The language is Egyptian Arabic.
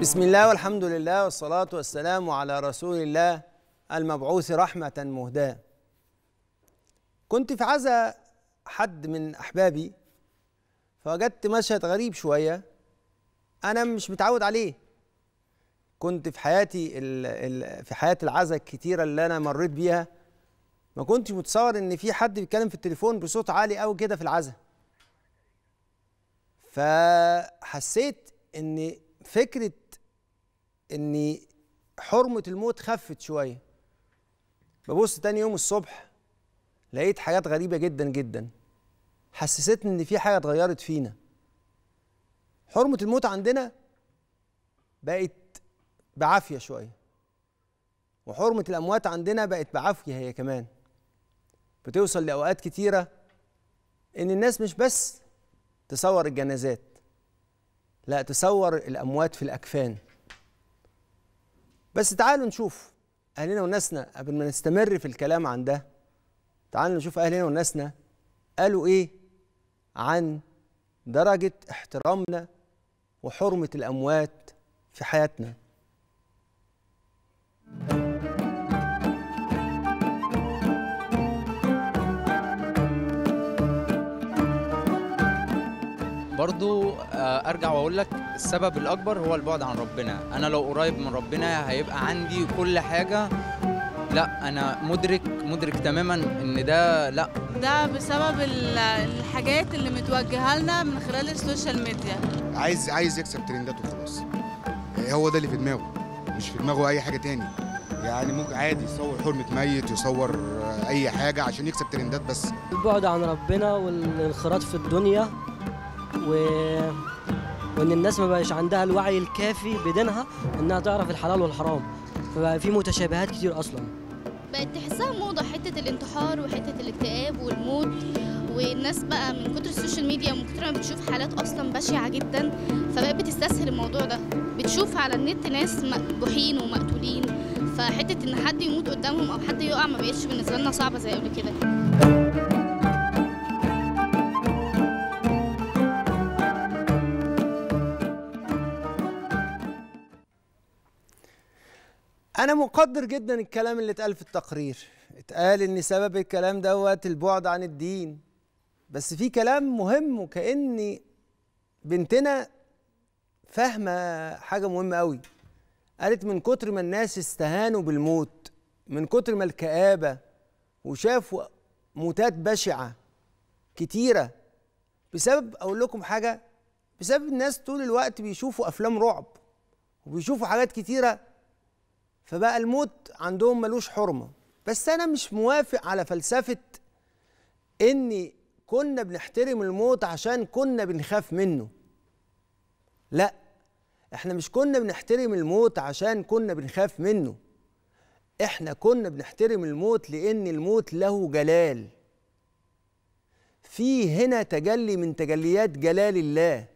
بسم الله والحمد لله والصلاة والسلام على رسول الله المبعوث رحمة مهداة كنت في عزا حد من أحبابي فوجدت مشهد غريب شوية أنا مش متعود عليه كنت في حياتي ال ال في حياة العزا الكتيرة اللي أنا مريت بيها ما كنتش متصور إن في حد بيتكلم في التليفون بصوت عالي أوي كده في العزا فحسيت إن فكرة إن حرمة الموت خفت شوية ببص تاني يوم الصبح لقيت حاجات غريبة جدا جدا حسستني إن في حاجة اتغيرت فينا حرمة الموت عندنا بقت بعافية شوية وحرمة الأموات عندنا بقت بعافية هي كمان بتوصل لأوقات كتيرة إن الناس مش بس تصور الجنازات لا تصور الأموات في الأكفان بس تعالوا نشوف أهلنا وناسنا قبل ما نستمر في الكلام عن ده تعالوا نشوف أهلنا وناسنا قالوا إيه عن درجة احترامنا وحرمة الأموات في حياتنا برضو آه، ارجع واقول لك السبب الاكبر هو البعد عن ربنا انا لو قريب من ربنا هيبقى عندي كل حاجه لا انا مدرك مدرك تماما ان ده لا ده بسبب ال- الحاجات اللي متوجهه لنا من خلال السوشيال ميديا عايز عايز يكسب ترندات وخلاص هو ده اللي في دماغه مش في دماغه اي حاجه تاني يعني ممكن عادي يصور حرمه ميت يصور آه، اي حاجه عشان يكسب ترندات بس البعد عن ربنا والانخراط في الدنيا و... وان الناس ما بقاش عندها الوعي الكافي بدينها انها تعرف الحلال والحرام فبقى في متشابهات كتير اصلا بقت تحسها موضة حتة الانتحار وحتة الاكتئاب والموت والناس بقى من كتر السوشيال ميديا ومن كتر ما بتشوف حالات اصلا بشعة جدا فبقت بتستسهل الموضوع ده بتشوف على النت ناس مذبوحين ومقتولين فحتة ان حد يموت قدامهم او حد يقع ما بقتش بالنسبة لنا صعبة زي قبل كده أنا مقدر جدا الكلام اللي اتقال في التقرير اتقال إن سبب الكلام دوت البعد عن الدين بس في كلام مهم وكأن بنتنا فاهمة حاجة مهمة قوي قالت من كتر ما الناس استهانوا بالموت من كتر ما الكآبة وشافوا موتات بشعة كتيرة بسبب أقول لكم حاجة بسبب الناس طول الوقت بيشوفوا أفلام رعب وبيشوفوا حاجات كتيرة فبقى الموت عندهم ملوش حرمة بس أنا مش موافق على فلسفة إن كنا بنحترم الموت عشان كنا بنخاف منه لا احنا مش كنا بنحترم الموت عشان كنا بنخاف منه احنا كنا بنحترم الموت لأن الموت له جلال في هنا تجلي من تجليات جلال الله